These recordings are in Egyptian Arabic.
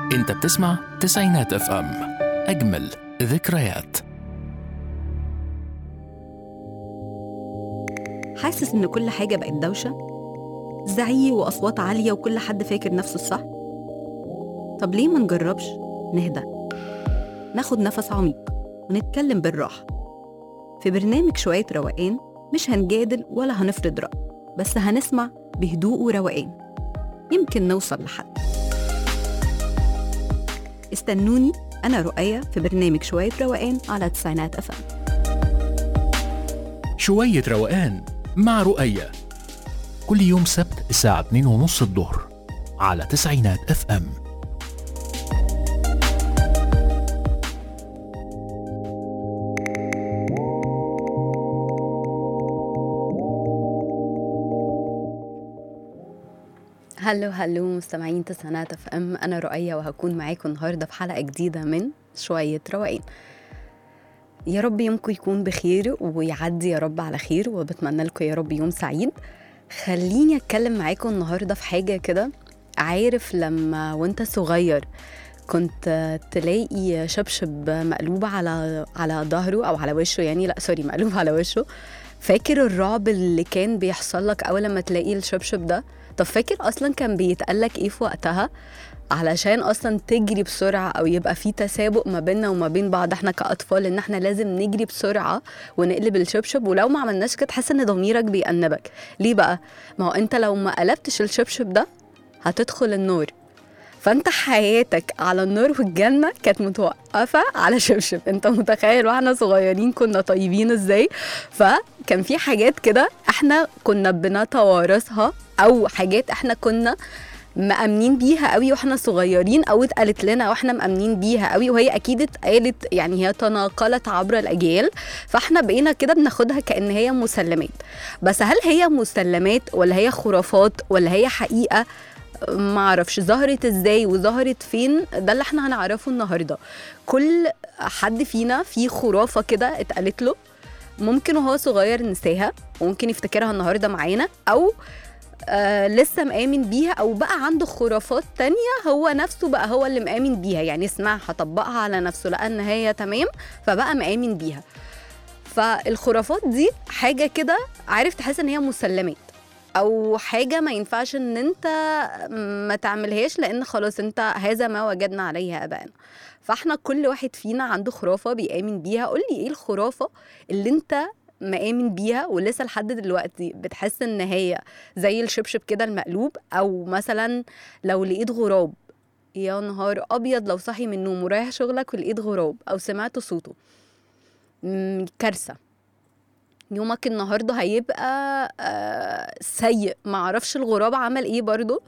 انت بتسمع تسعينات اف ام اجمل ذكريات حاسس إن كل حاجة بقت دوشة؟ زعيق وأصوات عالية وكل حد فاكر نفسه الصح؟ طب ليه ما نجربش نهدى ناخد نفس عميق ونتكلم بالراحة في برنامج شوية روقان مش هنجادل ولا هنفرض رأي بس هنسمع بهدوء وروقان يمكن نوصل لحد استنوني أنا رؤية في برنامج شوية روقان على تسعينات أفهم شوية روقان مع رؤية كل يوم سبت الساعة 2 ونص الظهر على تسعينات اف ام هلو هلو مستمعين تسعينات اف ام انا رؤية وهكون معاكم النهارده في حلقة جديدة من شوية روقان يا رب يومكم يكون بخير ويعدي يا رب على خير وبتمنى لكم يا رب يوم سعيد خليني اتكلم معاكم النهارده في حاجة كده عارف لما وانت صغير كنت تلاقي شبشب مقلوب على على ظهره او على وشه يعني لا سوري مقلوب على وشه فاكر الرعب اللي كان بيحصل لك اول لما تلاقي الشبشب ده طب فاكر اصلا كان بيتقالك ايه في وقتها علشان اصلا تجري بسرعه او يبقى في تسابق ما بيننا وما بين بعض احنا كاطفال ان احنا لازم نجري بسرعه ونقلب الشبشب ولو ما عملناش كده تحس ان ضميرك بيأنبك ليه بقى ما هو انت لو ما قلبتش الشبشب ده هتدخل النار فانت حياتك على النار والجنه كانت متوقفه على شبشب انت متخيل واحنا صغيرين كنا طيبين ازاي فكان في حاجات كده احنا كنا بنتوارثها او حاجات احنا كنا مأمنين بيها قوي واحنا صغيرين او اتقالت لنا واحنا مأمنين بيها قوي وهي اكيد اتقالت يعني هي تناقلت عبر الاجيال فاحنا بقينا كده بناخدها كأن هي مسلمات بس هل هي مسلمات ولا هي خرافات ولا هي حقيقة ما اعرفش ظهرت ازاي وظهرت فين ده اللي احنا هنعرفه النهارده كل حد فينا في خرافه كده اتقالت له ممكن وهو صغير نساها وممكن يفتكرها النهارده معانا او آه لسه مآمن بيها او بقى عنده خرافات تانية هو نفسه بقى هو اللي مآمن بيها يعني سمعها طبقها على نفسه لقى ان هي تمام فبقى مآمن بيها فالخرافات دي حاجه كده عارف تحس ان هي مسلمات او حاجه ما ينفعش ان انت ما تعملهاش لان خلاص انت هذا ما وجدنا عليه ابائنا فاحنا كل واحد فينا عنده خرافه بيامن بيها قول لي ايه الخرافه اللي انت مآمن بيها ولسه لحد دلوقتي بتحس ان هي زي الشبشب كده المقلوب او مثلا لو لقيت غراب يا نهار ابيض لو صحي من النوم ورايح شغلك ولقيت غراب او سمعت صوته مم، كارثه يومك النهارده هيبقى آه، سيء معرفش الغراب عمل ايه برضو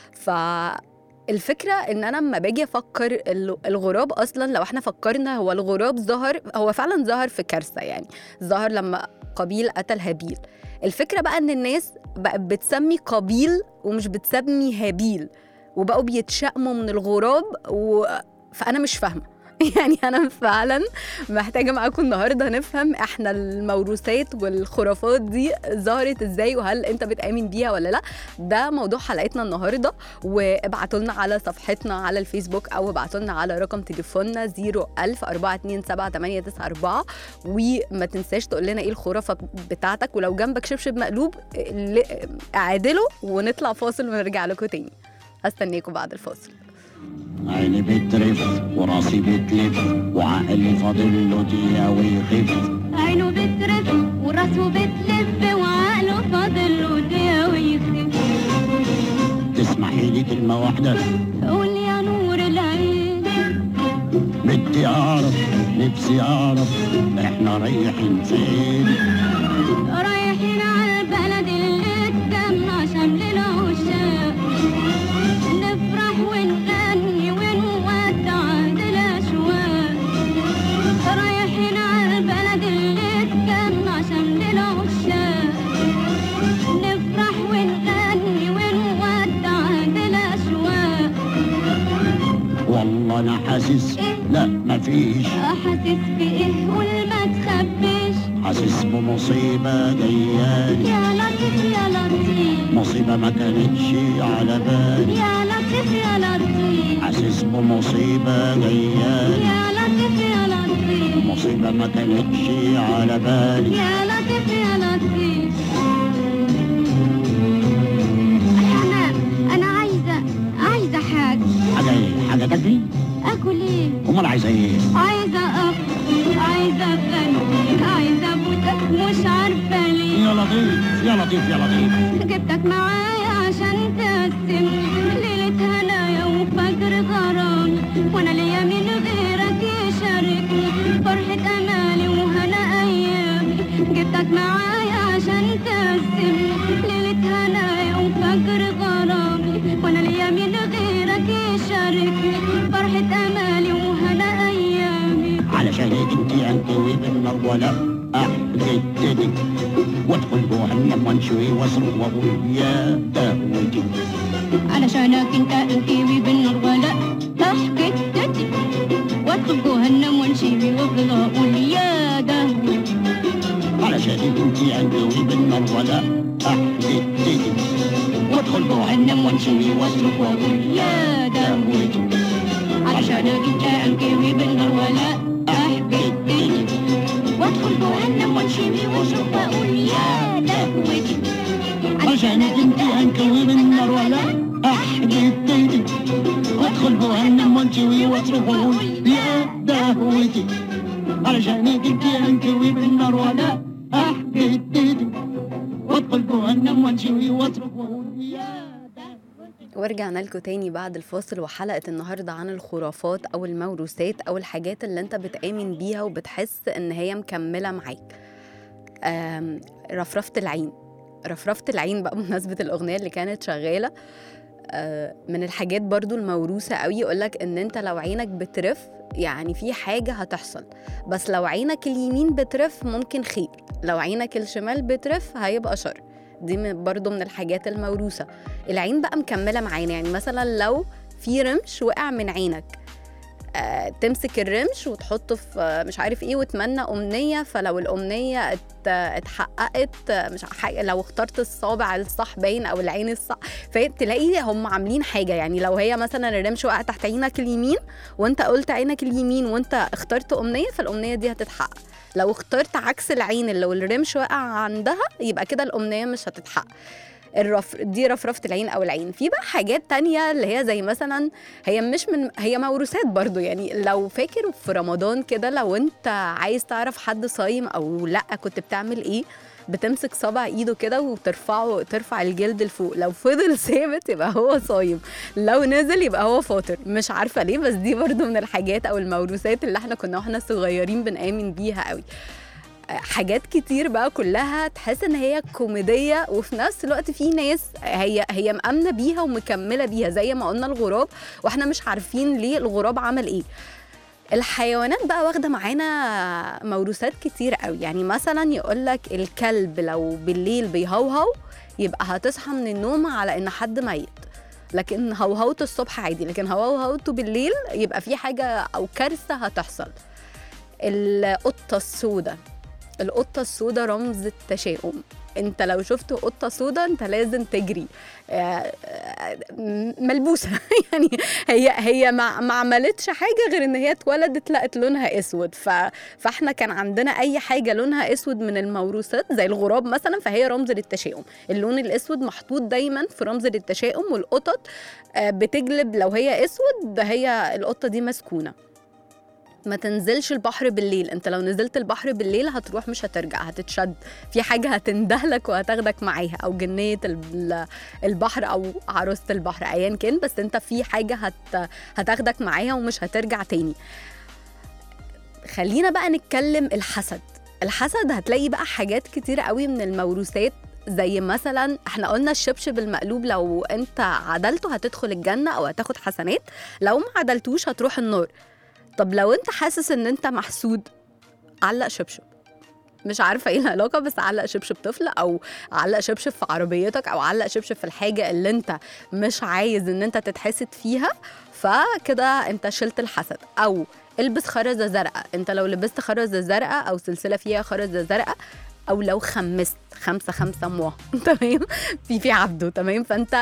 فالفكرة ان انا لما باجي افكر ال- الغراب اصلا لو احنا فكرنا هو الغراب ظهر هو فعلا ظهر في كارثة يعني ظهر لما قابيل قتل هابيل الفكرة بقى ان الناس بقت بتسمي قابيل ومش بتسمي هابيل وبقوا بيتشائموا من الغراب و... فانا مش فاهمه يعني انا فعلا محتاجه معاكم النهارده نفهم احنا الموروثات والخرافات دي ظهرت ازاي وهل انت بتامن بيها ولا لا ده موضوع حلقتنا النهارده وابعتوا لنا على صفحتنا على الفيسبوك او ابعتوا لنا على رقم تليفوننا 01000 427 وما تنساش تقول لنا ايه الخرافه بتاعتك ولو جنبك شبشب مقلوب ل- اعادله ونطلع فاصل ونرجع لكم تاني هستناكم بعد الفاصل عيني بترف وراسي بتلف وعقلي فاضل له دقيقة ويخف عينه بترف وراسه بتلف وعقله فاضل له دقيقة ويخف تسمحي لي كلمة واحدة قول يا نور العين بدي أعرف نفسي أعرف إحنا رايحين فين رايحين على البلد اللي قدامنا شمل العشاق نفرح ونغني ونودع الأشواق رايحين على البلد اللي قدامنا شمل العشاق نفرح ونغني ونودع الأشواق والله أنا حاسس لا مفيش حاسس بإيه قول ما تخبيش حاسس بمصيبة جايالي يا لطيف يا لطيف مصيبة ما كانتش على بالي يا لطيف لطيف يا لطيف حاسس بمصيبة جايالي يا لطيف يا لطيف مصيبة ما كانتش على بالي يا لطيف يا لطيف انا انا عايزه عايزه حاجه حاجة ايه حاجة تاكلي اكل ايه امال عايزة ايه عايزه اكل عايزه اغني عايزه ابوسك مش عارفه ليه يا لطيف يا لطيف يا لطيف جبتك معايا عشان تقسم ليلة هنايا وفجر غرام وانا ليا من غيرك يشاركني فرحة امالي وهنا ايامي جبتك معايا عشان تقسم ليلة هنايا وفجر غرامي وانا ليا من غيرك يشاركني فرحة امالي وهنا ايامي علشان انت انكوي بالنار ولا احددتني وادخل جهنم وانشوي واصرخ واقول يا دهوتي علشانك انت انكيبي بالنار ولا احكي تتي وادخل جهنم وانشيبي وافضل اقول يا دهوتي علشان انت انكوي بالنار ولا احددتني وادخل جهنم وانشوي واصرخ واقول يا دهوتي علشانك انت انكيبي بالنار ولا احكي تتي وادخل جهنم وانشيبي واشرب واقول يا دهوتي عشان انت انكوي بالنار ولا احددتني وادخل جهنم وانشوي واصرخ واقول يا دهوتي علشانك انت انكوي بالنار ولا احددتني وادخل جهنم وانشوي واصرخ واقول يا ورجعنا لكم تاني بعد الفاصل وحلقة النهاردة عن الخرافات أو الموروثات أو الحاجات اللي أنت بتآمن بيها وبتحس إن هي مكملة معاك آم، رفرفة العين رفرفة العين بقى بمناسبة الأغنية اللي كانت شغالة آه، من الحاجات برضو الموروثة قوي يقولك إن أنت لو عينك بترف يعني في حاجة هتحصل بس لو عينك اليمين بترف ممكن خير لو عينك الشمال بترف هيبقى شر دي من- برضو من الحاجات الموروثة العين بقى مكملة معانا يعني مثلا لو في رمش وقع من عينك آه، تمسك الرمش وتحطه في آه، مش عارف ايه وتمنى امنيه فلو الامنيه ات- اتحققت آه، مش ح- لو اخترت الصابع الصح باين او العين الصح فتلاقي هم عاملين حاجه يعني لو هي مثلا الرمش وقع تحت عينك اليمين وانت قلت عينك اليمين وانت اخترت امنيه فالامنيه دي هتتحقق لو اخترت عكس العين اللي الرمش وقع عندها يبقى كده الامنيه مش هتتحقق الرف دي رفرفه العين او العين في بقى حاجات تانية اللي هي زي مثلا هي مش من هي موروثات برضو يعني لو فاكر في رمضان كده لو انت عايز تعرف حد صايم او لا كنت بتعمل ايه بتمسك صابع ايده كده وترفعه ترفع الجلد لفوق لو فضل ثابت يبقى هو صايم لو نزل يبقى هو فاطر مش عارفه ليه بس دي برضو من الحاجات او الموروثات اللي احنا كنا واحنا صغيرين بنآمن بيها قوي حاجات كتير بقى كلها تحس ان هي كوميديه وفي نفس الوقت في ناس هي هي مأمنه بيها ومكمله بيها زي ما قلنا الغراب واحنا مش عارفين ليه الغراب عمل ايه الحيوانات بقى واخده معانا موروثات كتير قوي يعني مثلا يقول لك الكلب لو بالليل بيهوهو يبقى هتصحى من النوم على ان حد ميت لكن هوهوته الصبح عادي لكن هوهوته بالليل يبقى في حاجه او كارثه هتحصل القطه السوداء القطة السوداء رمز التشاؤم انت لو شفت قطة سوداء انت لازم تجري آه، آه، ملبوسة يعني هي هي ما, ما عملتش حاجة غير ان هي اتولدت لقت لونها اسود ف فاحنا كان عندنا اي حاجة لونها اسود من الموروثات زي الغراب مثلا فهي رمز للتشاؤم اللون الاسود محطوط دايما في رمز للتشاؤم والقطط آه، بتجلب لو هي اسود ده هي القطة دي مسكونة ما تنزلش البحر بالليل انت لو نزلت البحر بالليل هتروح مش هترجع هتتشد في حاجة هتندهلك وهتاخدك معاها او جنية ال- البحر او عروسة البحر ايا كان بس انت في حاجة هت هتاخدك معاها ومش هترجع تاني خلينا بقى نتكلم الحسد الحسد هتلاقي بقى حاجات كتيرة قوي من الموروثات زي مثلا احنا قلنا الشبشب المقلوب لو انت عدلته هتدخل الجنة او هتاخد حسنات لو ما عدلتوش هتروح النار طب لو انت حاسس ان انت محسود علق شبشب مش عارفه ايه العلاقه بس علق شبشب طفل او علق شبشب في عربيتك او علق شبشب في الحاجه اللي انت مش عايز ان انت تتحسد فيها فكده انت شلت الحسد او البس خرزه زرقاء انت لو لبست خرزه زرقاء او سلسله فيها خرزه زرقاء او لو خمست خمسة خمسة موا تمام في في عبده تمام فانت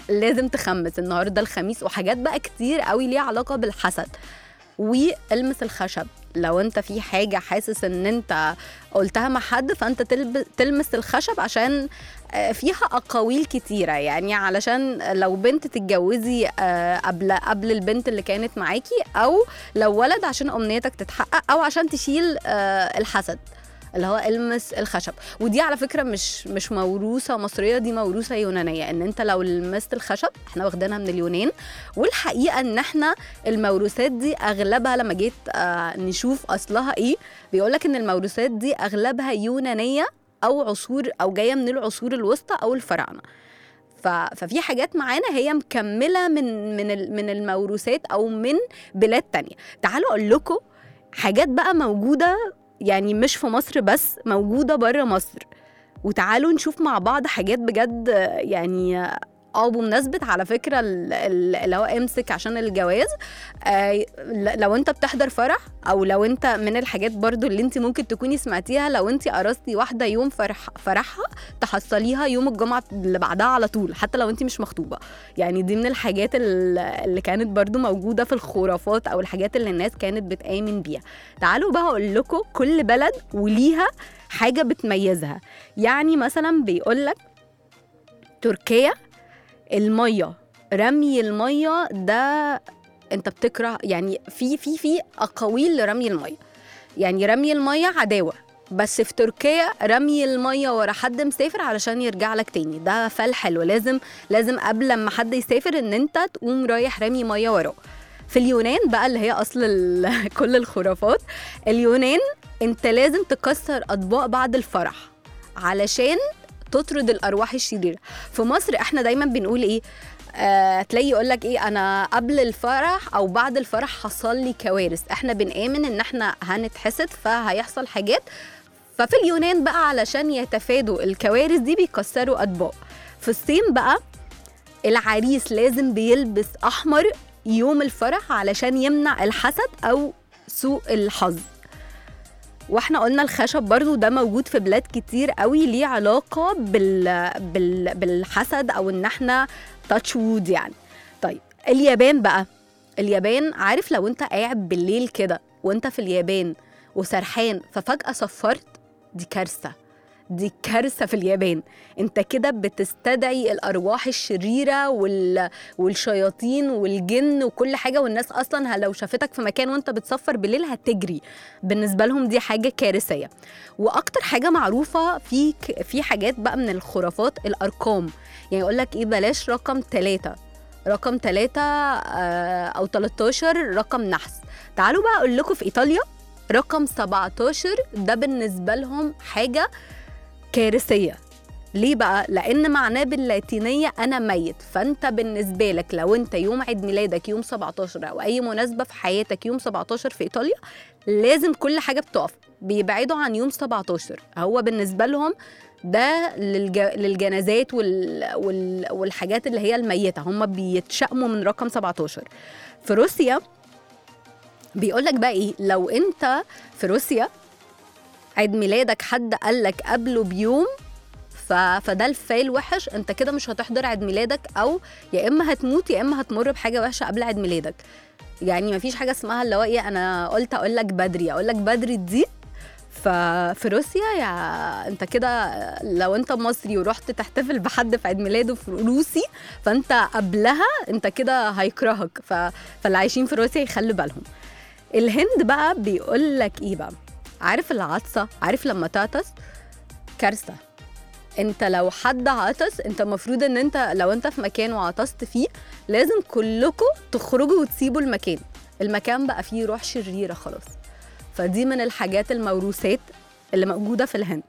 لازم تخمس النهارده الخميس وحاجات بقى كتير قوي ليها علاقه بالحسد والمس الخشب لو انت في حاجه حاسس ان انت قلتها مع حد فانت تلب... تلمس الخشب عشان آه، فيها اقاويل كتيره يعني علشان لو بنت تتجوزي آه، قبل قبل البنت اللي كانت معاكي او لو ولد عشان امنيتك تتحقق او عشان تشيل آه، الحسد اللي هو المس الخشب ودي على فكره مش مش موروثه مصريه دي موروثه يونانيه ان انت لو لمست الخشب احنا واخدينها من اليونان والحقيقه ان احنا الموروثات دي اغلبها لما جيت آه نشوف اصلها ايه بيقولك ان الموروثات دي اغلبها يونانيه او عصور او جايه من العصور الوسطى او الفراعنه ف- ففي حاجات معانا هي مكمله من من ال- من الموروثات او من بلاد تانية تعالوا اقول لكم حاجات بقى موجوده يعني مش في مصر بس موجوده بره مصر وتعالوا نشوف مع بعض حاجات بجد آه، يعني آه، اه بمناسبة على فكرة ال- ال- اللي هو امسك عشان الجواز آه ل- لو انت بتحضر فرح او لو انت من الحاجات برضو اللي انت ممكن تكوني سمعتيها لو انت قرصتي واحدة يوم فرح فرحها تحصليها يوم الجمعة اللي بعدها على طول حتى لو انت مش مخطوبة يعني دي من الحاجات ال- اللي كانت برضو موجودة في الخرافات او الحاجات اللي الناس كانت بتآمن بيها تعالوا بقى اقول لكم كل بلد وليها حاجة بتميزها يعني مثلا بيقولك تركيا المية رمي المية ده انت بتكره يعني في في في اقاويل لرمي المية يعني رمي المية عداوة بس في تركيا رمي المية ورا حد مسافر علشان يرجع لك تاني ده فال حلو لازم لازم قبل لما حد يسافر ان انت تقوم رايح رامي مية وراه في اليونان بقى اللي هي اصل ال- كل الخرافات اليونان انت لازم تكسر اطباق بعد الفرح علشان تطرد الارواح الشريره في مصر احنا دايما بنقول ايه آه، تلاقي يقول لك ايه انا قبل الفرح او بعد الفرح حصل لي كوارث احنا بنآمن ان احنا هنتحسد فهيحصل حاجات ففي اليونان بقى علشان يتفادوا الكوارث دي بيكسروا اطباق في الصين بقى العريس لازم بيلبس احمر يوم الفرح علشان يمنع الحسد او سوء الحظ واحنا قلنا الخشب برضو ده موجود في بلاد كتير قوي ليه علاقة بال... بال... بالحسد او ان احنا تاتش وود يعني طيب اليابان بقى اليابان عارف لو انت قاعد بالليل كده وانت في اليابان وسرحان ففجأة صفرت دي كارثة دي كارثة في اليابان انت كده بتستدعي الارواح الشريرة وال... والشياطين والجن وكل حاجة والناس اصلا ه- لو شافتك في مكان وانت بتصفر بالليل هتجري بالنسبة لهم دي حاجة كارثية واكتر حاجة معروفة في ك... في حاجات بقى من الخرافات الارقام يعني يقول لك ايه بلاش رقم ثلاثة رقم ثلاثة آه، او 13 رقم نحس تعالوا بقى اقول لكم في ايطاليا رقم 17 ده بالنسبة لهم حاجة كارثية ليه بقى؟ لأن معناه باللاتينية أنا ميت فأنت بالنسبة لك لو أنت يوم عيد ميلادك يوم 17 أو أي مناسبة في حياتك يوم 17 في إيطاليا لازم كل حاجة بتقف بيبعدوا عن يوم 17 هو بالنسبة لهم ده للج... للجنازات وال... وال... والحاجات اللي هي الميتة هم بيتشائموا من رقم 17 في روسيا بيقول لك بقى ايه لو انت في روسيا عيد ميلادك حد قال لك قبله بيوم ف... فده الفايل وحش انت كده مش هتحضر عيد ميلادك او يا اما هتموت يا اما هتمر بحاجه وحشه قبل عيد ميلادك يعني مفيش حاجه اسمها اللي هو ايه انا قلت اقول لك بدري اقول لك بدري دي ففي روسيا يا انت كده لو انت مصري ورحت تحتفل بحد في عيد ميلاده في روسي فانت قبلها انت كده هيكرهك ف... فاللي عايشين في روسيا يخلوا بالهم الهند بقى بيقول لك ايه بقى عارف العطسه عارف لما تعطس كارثه انت لو حد عطس انت المفروض ان انت لو انت في مكان وعطست فيه لازم كلكم تخرجوا وتسيبوا المكان المكان بقى فيه روح شريره خلاص فدي من الحاجات الموروثات اللي موجوده في الهند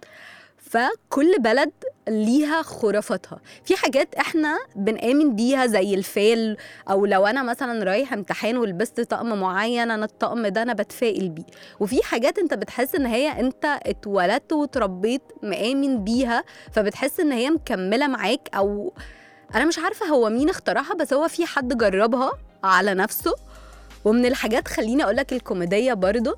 فكل بلد ليها خرافاتها في حاجات احنا بنآمن بيها زي الفال او لو انا مثلا رايح امتحان ولبست طقم معين انا الطقم ده انا بتفائل بيه وفي حاجات انت بتحس ان هي انت اتولدت وتربيت مآمن بيها فبتحس ان هي مكمله معاك او انا مش عارفه هو مين اخترعها بس هو في حد جربها على نفسه ومن الحاجات خليني اقول لك الكوميديه برضو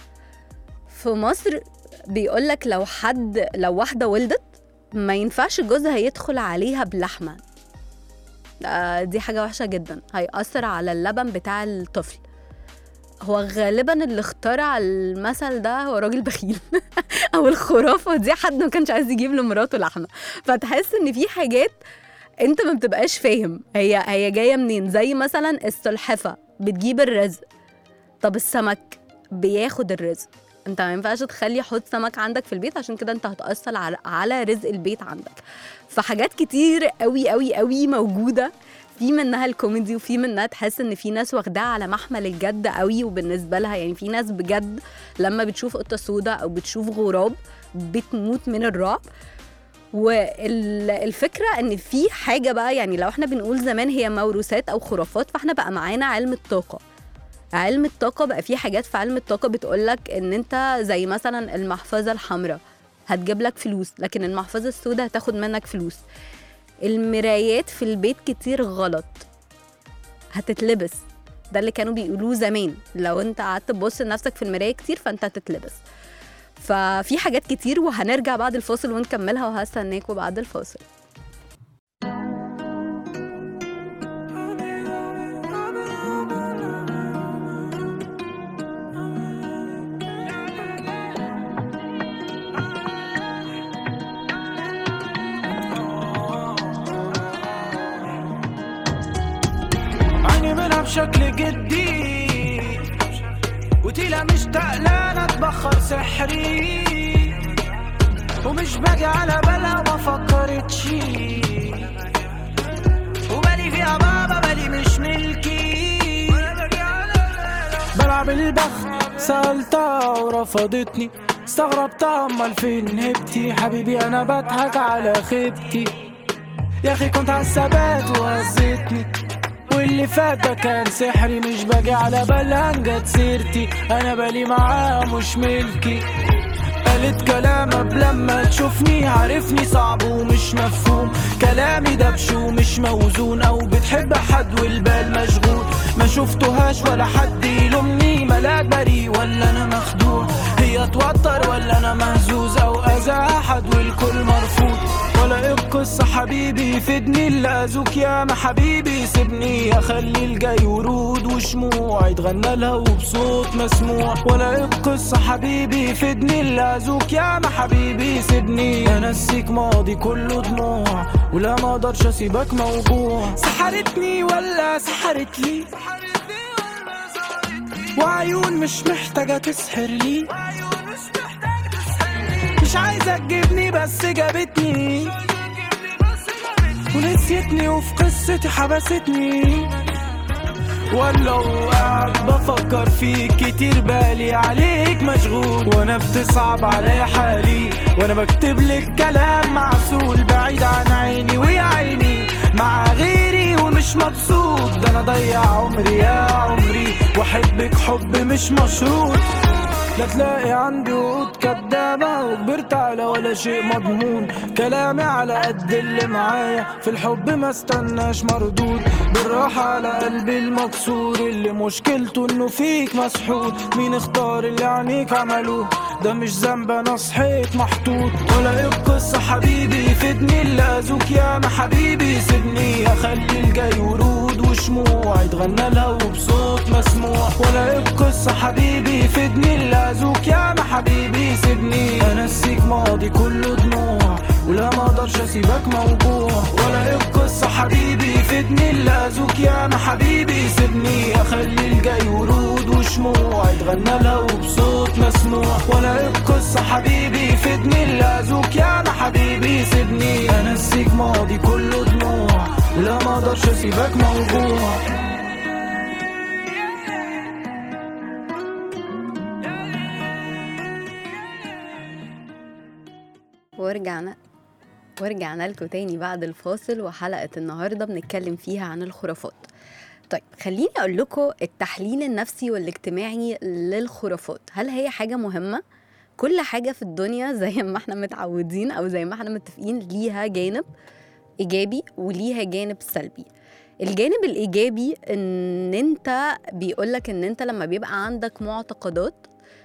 في مصر بيقول لك لو حد لو واحده ولدت ما ينفعش جوزها يدخل عليها بلحمه آه، دي حاجة وحشة جدا هيأثر على اللبن بتاع الطفل هو غالبا اللي اخترع المثل ده هو راجل بخيل او الخرافه دي حد ما كانش عايز يجيب لمراته لحمه فتحس ان في حاجات انت ما بتبقاش فاهم هي هي جايه منين زي مثلا السلحفه بتجيب الرزق طب السمك بياخد الرزق انت ما ينفعش تخلي حوض سمك عندك في البيت عشان كده انت هتأثر على على رزق البيت عندك فحاجات كتير قوي قوي قوي موجوده في منها الكوميدي وفي منها تحس ان في ناس واخداها على محمل الجد قوي وبالنسبه لها يعني في ناس بجد لما بتشوف قطه سودا او بتشوف غراب بتموت من الرعب والفكره ان في حاجه بقى يعني لو احنا بنقول زمان هي موروثات او خرافات فاحنا بقى معانا علم الطاقه علم الطاقه بقى في حاجات في علم الطاقه بتقولك ان انت زي مثلا المحفظه الحمراء هتجيب لك فلوس لكن المحفظه السوداء هتاخد منك فلوس المرايات في البيت كتير غلط هتتلبس ده اللي كانوا بيقولوه زمان لو انت قعدت تبص لنفسك في المرايه كتير فانت هتتلبس ففي حاجات كتير وهنرجع بعد الفاصل ونكملها وهستناكوا بعد الفاصل عيني منها بشكل جدي وتيلا مشتاق لها اتبخر سحري ومش باجي على بالها ما فكرتش وبالي فيها بابا بالي مش ملكي بلعب البخت سألتها ورفضتني استغربتها امال فين هبتي حبيبي انا بضحك على خيبتي يا اخي كنت على الثبات وهزتني واللي فات ده كان سحري مش باجي على بالها جت سيرتي انا بالي معاها مش ملكي قالت كلام قبل لما تشوفني عارفني صعب ومش مفهوم كلامي دبش ومش موزون او بتحب حد والبال مشغول ما شفتهاش ولا حد يلومني ملاك بريء ولا انا مخدوع هي توتر ولا انا مهزوز او اذى احد والكل مرفوض ولا ايه القصة حبيبي فدني اللي اذوك يا ما حبيبي سيبني اخلي الجاي ورود وشموع يتغنى لها وبصوت مسموع ولا ايه القصة حبيبي فدني اللي اذوك يا ما حبيبي سيبني انسيك ماضي كله دموع ولا ما اقدرش اسيبك موجوع سحرتني ولا سحرت لي وعيون مش محتاجة تسحر لي مش عايزة تجيبني بس جابتني ونسيتني وفي قصتي حبستني ولو قاعد بفكر فيك كتير بالي عليك مشغول وانا بتصعب علي حالي وانا بكتب لك كلام معسول بعيد عن عيني ويا عيني مع غيري ومش مبسوط ده انا ضيع عمري يا عمري واحبك حب مش مشروط لا تلاقي عندي وقود كدابة وكبرت على ولا شيء مضمون كلامي على قد اللي معايا في الحب ما استناش مردود بالراحة على قلبي المكسور اللي مشكلته انه فيك مسحود مين اختار اللي عينيك عملوه ده مش ذنب انا صحيت محطوط ولا ايه القصة حبيبي فدني اللي اذوك يا ما حبيبي سيبني اخلي الجاي ورود وشموع يتغنى لها وبصوت مسموع ولا ايه القصة حبيبي فدني اللي اذوك يا ما حبيبي سيبني انسيك ماضي كله دموع ولا ما اقدرش اسيبك موجوع ولا ايه القصة حبيبي فدني اللي اذوك يا ما حبيبي سيبني اخلي الجاي ورود وشموع يتغنى لها وبصوت مسموع ولا ايه القصة حبيبي فدني اللي اذوك يا ما حبيبي سيبني انسيك ماضي كله دموع ولا ما اقدرش اسيبك موجوع ورجعنا ورجعنا لكم تاني بعد الفاصل وحلقة النهاردة بنتكلم فيها عن الخرافات طيب خليني أقول لكم التحليل النفسي والاجتماعي للخرافات هل هي حاجة مهمة؟ كل حاجة في الدنيا زي ما احنا متعودين أو زي ما احنا متفقين ليها جانب إيجابي وليها جانب سلبي الجانب الإيجابي إن أنت بيقولك إن أنت لما بيبقى عندك معتقدات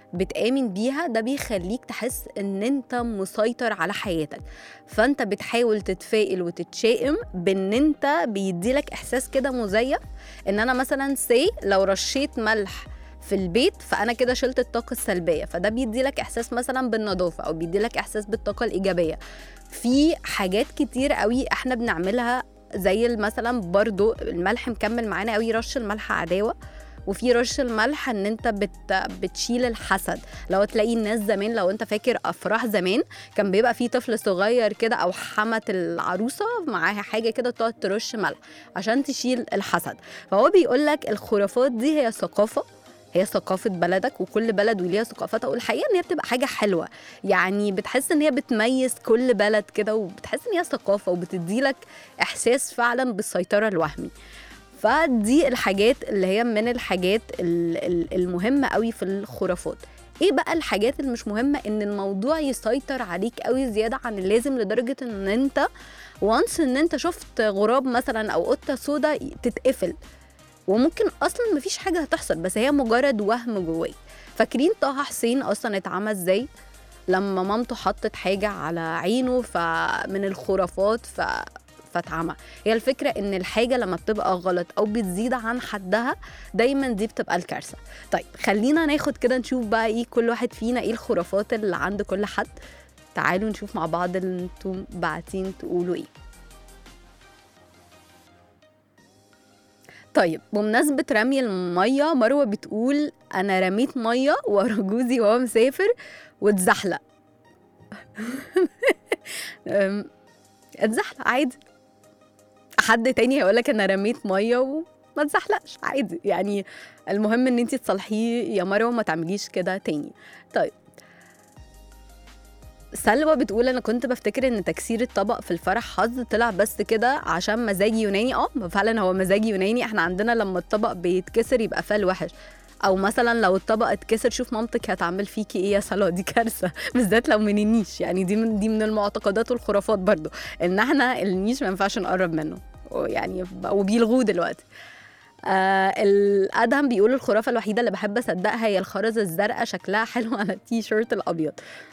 بتآمن بيها ده بيخليك تحس ان انت مسيطر على حياتك فانت بتحاول تتفائل وتتشائم بان انت بيديلك احساس كده مزيف ان انا مثلا سي لو رشيت ملح في البيت فانا كده شلت الطاقه السلبيه فده بيديلك احساس مثلا بالنظافه او بيديلك احساس بالطاقه الايجابيه في حاجات كتير قوي احنا بنعملها زي مثلا برضو الملح مكمل معانا قوي رش الملح عداوه وفي رش الملح ان انت بت بتشيل الحسد لو تلاقي الناس زمان لو انت فاكر افراح زمان كان بيبقى في طفل صغير كده او حمة العروسه معاها حاجه كده تقعد ترش ملح عشان تشيل الحسد فهو بيقول لك الخرافات دي هي ثقافه هي ثقافة بلدك وكل بلد وليها ثقافتها والحقيقة ان هي بتبقى حاجة حلوة يعني بتحس ان هي بتميز كل بلد كده وبتحس ان هي ثقافة وبتديلك احساس فعلا بالسيطرة الوهمي فدي الحاجات اللي هي من الحاجات ال- ال- المهمة قوي في الخرافات ايه بقى الحاجات اللي مش مهمة ان الموضوع يسيطر عليك قوي زيادة عن اللازم لدرجة ان انت وانس ان انت شفت غراب مثلا او قطة سودا تتقفل وممكن اصلا مفيش حاجة هتحصل بس هي مجرد وهم جواك فاكرين طه حسين اصلا اتعمى ازاي لما مامته حطت حاجة على عينه فمن الخرافات ف فاتعمى هي الفكرة ان الحاجة لما بتبقى غلط او بتزيد عن حدها دايما دي بتبقى الكارثة طيب خلينا ناخد كده نشوف بقى ايه كل واحد فينا ايه الخرافات اللي عند كل حد تعالوا نشوف مع بعض اللي انتم باعتين تقولوا ايه طيب بمناسبة رمي المية مروة بتقول أنا رميت مية ورا جوزي وهو مسافر واتزحلق أم، اتزحلق عادي حد تاني هيقولك أنا رميت مية وما اتزحلقش عادي يعني المهم ان انتي تصلحيه يا مروة وما تعمليش كده تاني طيب سلوى بتقول انا كنت بفتكر ان تكسير الطبق في الفرح حظ طلع بس كده عشان مزاجي يوناني اه فعلا هو مزاجي يوناني احنا عندنا لما الطبق بيتكسر يبقى فال وحش او مثلا لو الطبق اتكسر شوف مامتك هتعمل فيكي ايه يا سلوى دي كارثه بالذات لو من النيش يعني دي من دي من المعتقدات والخرافات برضو ان احنا النيش ما ينفعش نقرب منه يعني وبيلغوه دلوقتي آه الادهم بيقول الخرافه الوحيده اللي بحب اصدقها هي الخرزه الزرقاء شكلها حلو على التي شيرت الابيض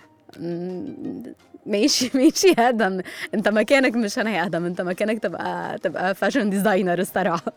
مم، ماشي ماشي يا ادم انت مكانك مش انا يا ادم انت مكانك تبقى تبقى فاشن ديزاينر الصراحه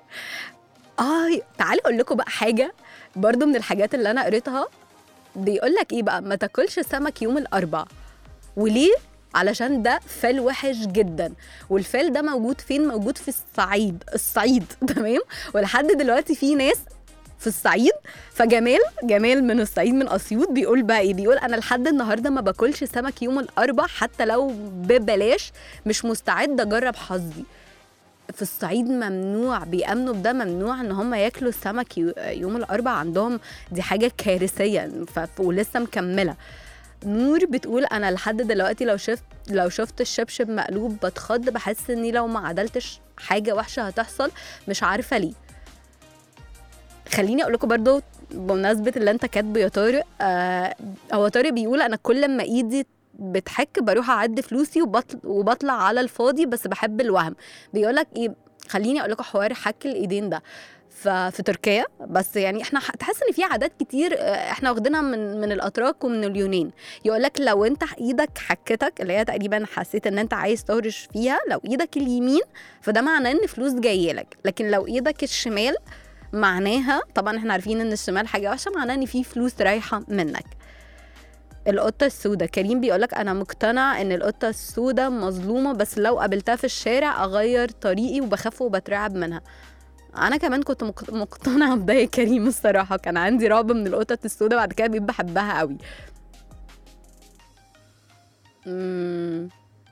اه تعالي اقول لكم بقى حاجه برضو من الحاجات اللي انا قريتها بيقول لك ايه بقى ما تاكلش سمك يوم الاربع وليه علشان ده فال وحش جدا والفال ده موجود فين موجود في الصعيد الصعيد تمام ولحد دلوقتي في ناس في الصعيد فجمال جمال من الصعيد من اسيوط بيقول بقى ايه بيقول انا لحد النهارده ما باكلش سمك يوم الاربع حتى لو ببلاش مش مستعد اجرب حظي في الصعيد ممنوع بيأمنوا بده ممنوع ان هم ياكلوا السمك يو- يوم الاربع عندهم دي حاجه كارثيه ف- ولسه مكمله نور بتقول انا لحد دلوقتي لو شفت لو شفت الشبشب مقلوب بتخض بحس اني لو ما عدلتش حاجه وحشه هتحصل مش عارفه ليه خليني اقول لكم برضو بمناسبه اللي انت كاتبه يا طارق آه هو طارق بيقول انا كل ما ايدي بتحك بروح اعد فلوسي وبطل وبطلع على الفاضي بس بحب الوهم بيقول لك ايه خليني اقول لكم حوار حك الايدين ده ففي تركيا بس يعني احنا ح- تحس ان في عادات كتير آه، احنا واخدينها من من الاتراك ومن اليونان يقول لك لو انت ايدك حكتك اللي هي تقريبا حسيت ان انت عايز تهرش فيها لو ايدك اليمين فده معناه ان فلوس جايه لك لكن لو ايدك الشمال معناها طبعا احنا عارفين ان الشمال حاجه وحشه معناه ان في فلوس رايحه منك القطة السوداء كريم بيقولك أنا مقتنع إن القطة السوداء مظلومة بس لو قابلتها في الشارع أغير طريقي وبخاف وبترعب منها أنا كمان كنت مق- مقتنعة بده يا كريم الصراحة كان عندي رعب من القطط السوداء بعد كده بقيت بحبها قوي مم.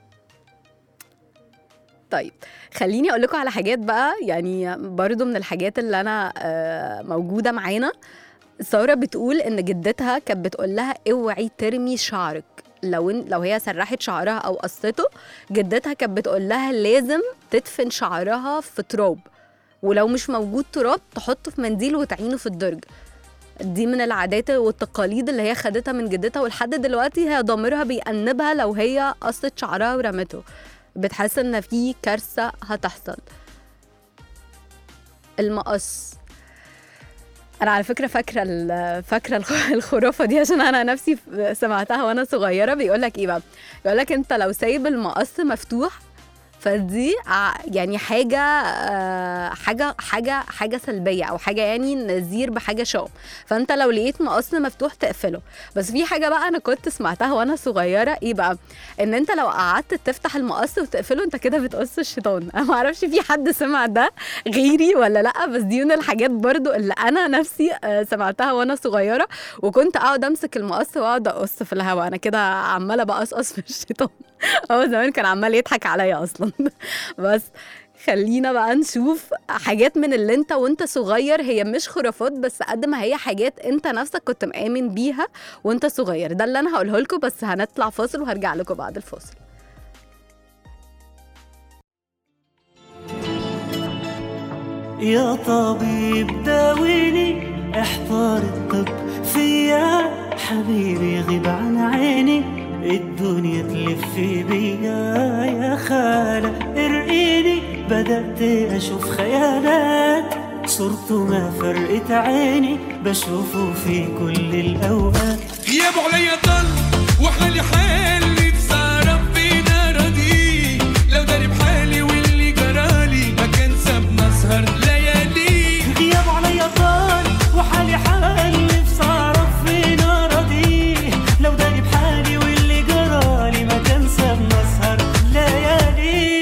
طيب خليني اقول لكم على حاجات بقى يعني برضو من الحاجات اللي انا آه، موجوده معانا ساره بتقول ان جدتها كانت بتقول لها اوعي ترمي شعرك لو إن لو هي سرحت شعرها او قصته جدتها كانت بتقول لها لازم تدفن شعرها في تراب ولو مش موجود تراب تحطه في منديل وتعينه في الدرج دي من العادات والتقاليد اللي هي خدتها من جدتها ولحد دلوقتي هي ضميرها بيأنبها لو هي قصت شعرها ورمته بتحس ان في كارثه هتحصل المقص انا على فكره فاكره ال- فاكره الخ- الخرافه دي عشان انا نفسي ف- سمعتها وانا صغيره بيقول لك ايه بقى بيقول لك انت لو سايب المقص مفتوح فدي ع- يعني حاجه آه، حاجه حاجه حاجه سلبيه او حاجه يعني نذير بحاجه شوم فانت لو لقيت مقص مفتوح تقفله بس في حاجه بقى انا كنت سمعتها وانا صغيره ايه بقى ان انت لو قعدت تفتح المقص وتقفله انت كده بتقص الشيطان انا ما اعرفش في حد سمع ده غيري ولا لا بس دي من الحاجات برضو اللي انا نفسي آه، سمعتها وانا صغيره وكنت اقعد امسك المقص واقعد اقص في الهواء انا كده عماله بقصقص في الشيطان هو زمان كان عمال يضحك عليا اصلا بس خلينا بقى نشوف حاجات من اللي انت وانت صغير هي مش خرافات بس قد ما هي حاجات انت نفسك كنت مآمن بيها وانت صغير ده اللي انا هقوله لكم بس هنطلع فاصل وهرجع لكم بعد الفاصل يا طبيب داويني احضر الطب فيا حبيبي غيب عن عيني الدنيا تلف بيا يا خالة ارقيني بدأت أشوف خيالات صرته ما فرقت عيني بشوفه في كل الأوقات غيابه عليا ضل وحالي حالي بسهرة فينا ردي لو داري بحالي واللي جرالي ما كان سابنا سهر ليالي غياب عليا طال وحالي حالي في سهرة في نارضي لو داري بحالي واللي جرالي ما كان سابنا سهر ليالي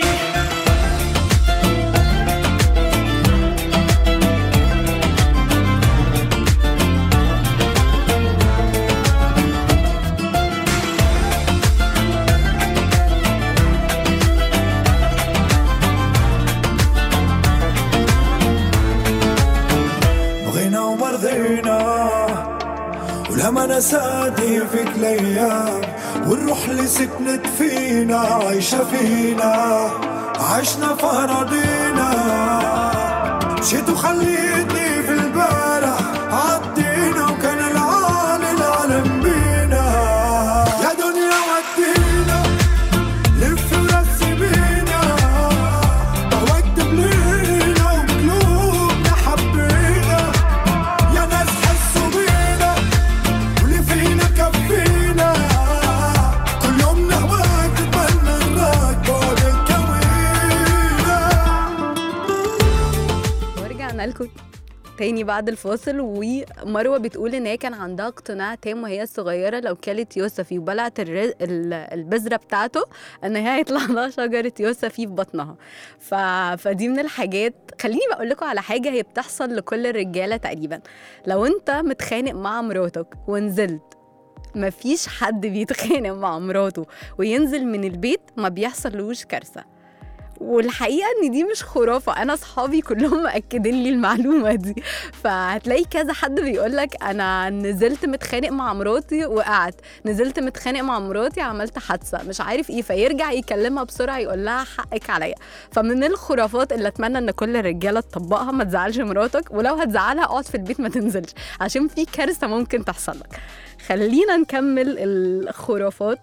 بغينا ومرضينا ولما نساني فيك الايام والروح اللي سكنت فينا عايشة فينا عشنا في أراضينا مشيت وخليتني في البارح عدينا وكان العالي العالم بينا يا دنيا ودينا لف ورسي بينا واكتب لينا وقلوبنا حبينا يا ناس حسوا بينا واللي فينا كفينا كل يوم نهواك تتمنى نراك بعد الكوينة ورجعنا لكم تاني بعد الفاصل ومروه بتقول ان هي كان عندها اقتناع تام وهي الصغيره لو كلت يوسفي وبلعت الر... ال- البذره بتاعته ان هي هيطلع لها شجره يوسفي في بطنها ف... فدي من الحاجات خليني بقول لكم على حاجه هي بتحصل لكل الرجاله تقريبا لو انت متخانق مع مراتك ونزلت مفيش حد بيتخانق مع مراته وينزل من البيت ما بيحصلوش كارثه والحقيقه ان دي مش خرافه انا اصحابي كلهم مأكدين لي المعلومه دي فهتلاقي كذا حد بيقول لك انا نزلت متخانق مع مراتي وقعت نزلت متخانق مع مراتي عملت حادثه مش عارف ايه فيرجع يكلمها بسرعه يقول لها حقك عليا فمن الخرافات اللي اتمنى ان كل الرجاله تطبقها ما تزعلش مراتك ولو هتزعلها اقعد في البيت ما تنزلش عشان في كارثه ممكن تحصل لك خلينا نكمل الخرافات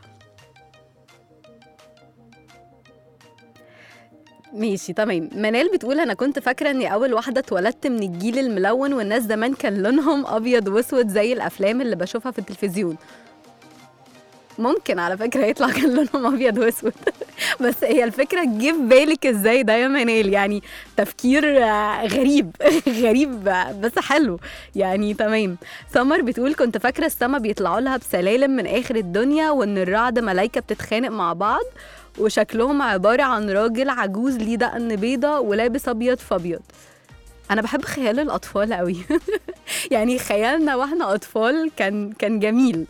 ماشي تمام منال بتقول انا كنت فاكره اني اول واحده اتولدت من الجيل الملون والناس زمان كان لونهم ابيض واسود زي الافلام اللي بشوفها في التلفزيون ممكن على فكره يطلع كان لونهم ابيض واسود بس هي الفكره تجي في بالك ازاي ده يا منال يعني تفكير آه، غريب غريب آه، بس حلو يعني تمام سمر بتقول كنت فاكره السما بيطلعوا لها بسلالم من اخر الدنيا وان الرعد ملايكه بتتخانق مع بعض وشكلهم عباره عن راجل عجوز ليه دقن بيضه ولابس ابيض في ابيض انا بحب خيال الاطفال قوي يعني خيالنا واحنا اطفال كان كان جميل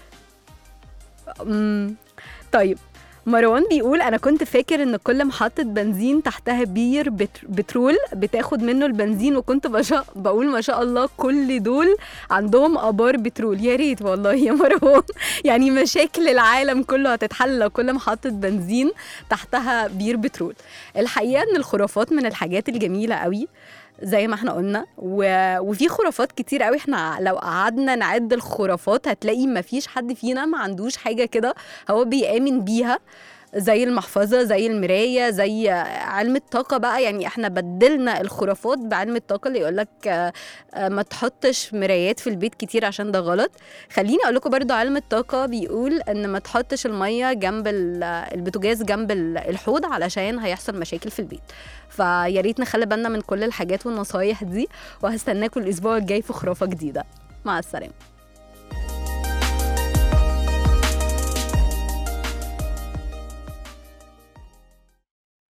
أمم، طيب مروان بيقول انا كنت فاكر ان كل محطه بنزين تحتها بير بت- بترول بتاخد منه البنزين وكنت بشا... بقول ما شاء الله كل دول عندهم ابار بترول يا ريت والله يا مروان يعني مشاكل العالم كله هتتحل لو كل محطه بنزين تحتها بير بترول الحقيقه ان الخرافات من الحاجات الجميله قوي زي ما احنا قلنا و... وفي خرافات كتير قوي احنا لو قعدنا نعد الخرافات هتلاقي ما فيش حد فينا ما عندوش حاجه كده هو بيآمن بيها زي المحفظة زي المراية زي علم الطاقة بقى يعني احنا بدلنا الخرافات بعلم الطاقة اللي يقولك آه، آه، ما تحطش مرايات في البيت كتير عشان ده غلط خليني اقول لكم برضو علم الطاقة بيقول ان ما تحطش المية جنب ال- البوتاجاز جنب ال- الحوض علشان هيحصل مشاكل في البيت فيا ريت نخلي بالنا من كل الحاجات والنصايح دي وهستناكم الاسبوع الجاي في خرافة جديدة مع السلامة